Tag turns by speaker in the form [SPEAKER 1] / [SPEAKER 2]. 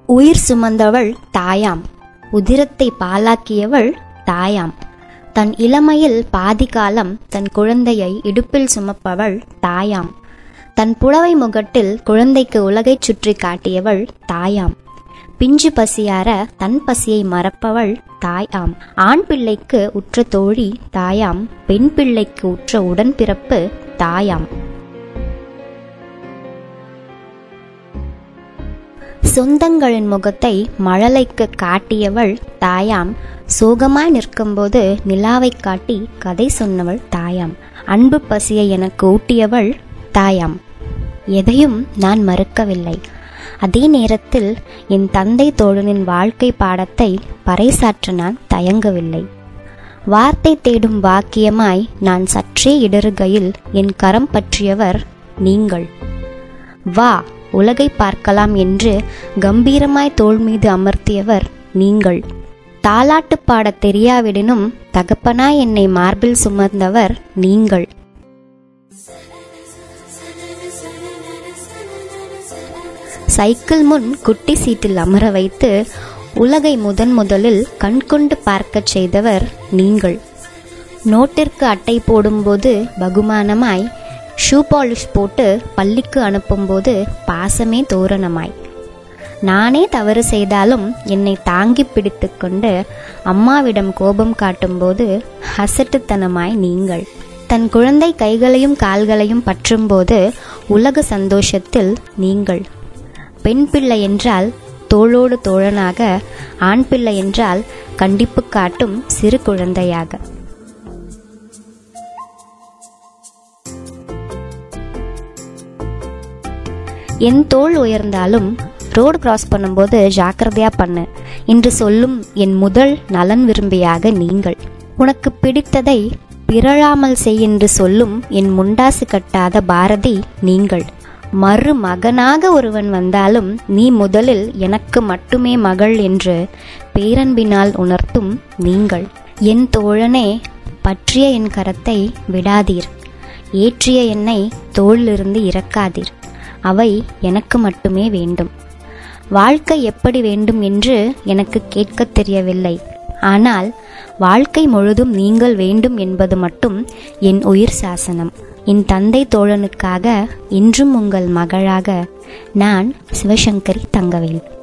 [SPEAKER 1] உயிர் சுமந்தவள் தாயாம் உதிரத்தை பாலாக்கியவள் தாயாம் தன் இளமையில் பாதி காலம் தன் குழந்தையை இடுப்பில் சுமப்பவள் தாயாம் தன் புடவை முகட்டில் குழந்தைக்கு உலகைச் சுற்றி காட்டியவள் தாயாம் பிஞ்சு பசியார தன் பசியை மறப்பவள் தாயாம் ஆண் பிள்ளைக்கு உற்ற தோழி தாயாம் பெண் பிள்ளைக்கு உற்ற உடன்பிறப்பு தாயாம் சொந்தங்களின் முகத்தை மழலைக்கு காட்டியவள் தாயாம் சோகமாய் நிற்கும்போது நிலாவைக் காட்டி கதை சொன்னவள் தாயாம் அன்பு பசியை எனக்கு ஊட்டியவள் தாயாம் எதையும் நான் மறுக்கவில்லை அதே நேரத்தில் என் தந்தை தோழனின் வாழ்க்கை பாடத்தை பறைசாற்ற நான் தயங்கவில்லை வார்த்தை தேடும் வாக்கியமாய் நான் சற்றே இடறுகையில் என் கரம் பற்றியவர் நீங்கள் வா உலகை பார்க்கலாம் என்று கம்பீரமாய் தோள் மீது அமர்த்தியவர் நீங்கள் தாலாட்டு பாடத் தெரியாவிடனும் தகப்பனாய் என்னை மார்பில் சுமந்தவர் நீங்கள் சைக்கிள் முன் குட்டி சீட்டில் அமர வைத்து உலகை முதன் முதலில் கண்கொண்டு பார்க்கச் செய்தவர் நீங்கள் நோட்டிற்கு அட்டை போடும்போது பகுமானமாய் ஷூ பாலிஷ் போட்டு பள்ளிக்கு அனுப்பும்போது பாசமே தோரணமாய் நானே தவறு செய்தாலும் என்னை தாங்கி பிடித்து கொண்டு அம்மாவிடம் கோபம் காட்டும்போது அசட்டுத்தனமாய் நீங்கள் தன் குழந்தை கைகளையும் கால்களையும் பற்றும்போது உலக சந்தோஷத்தில் நீங்கள் பெண் பிள்ளை என்றால் தோளோடு தோழனாக ஆண் பிள்ளை என்றால் கண்டிப்பு காட்டும் சிறு குழந்தையாக என் தோள் உயர்ந்தாலும் ரோடு கிராஸ் பண்ணும்போது ஜாக்கிரதையா பண்ணு என்று சொல்லும் என் முதல் நலன் விரும்பியாக நீங்கள் உனக்கு பிடித்ததை பிறழாமல் செய் என்று சொல்லும் என் முண்டாசு கட்டாத பாரதி நீங்கள் மறு மகனாக ஒருவன் வந்தாலும் நீ முதலில் எனக்கு மட்டுமே மகள் என்று பேரன்பினால் உணர்த்தும் நீங்கள் என் தோழனே பற்றிய என் கரத்தை விடாதீர் ஏற்றிய என்னை தோளிலிருந்து இறக்காதீர் அவை எனக்கு மட்டுமே வேண்டும் வாழ்க்கை எப்படி வேண்டும் என்று எனக்கு கேட்கத் தெரியவில்லை ஆனால் வாழ்க்கை முழுதும் நீங்கள் வேண்டும் என்பது மட்டும் என் உயிர் சாசனம் என் தந்தை தோழனுக்காக இன்றும் உங்கள் மகளாக நான் சிவசங்கரி தங்கவேல்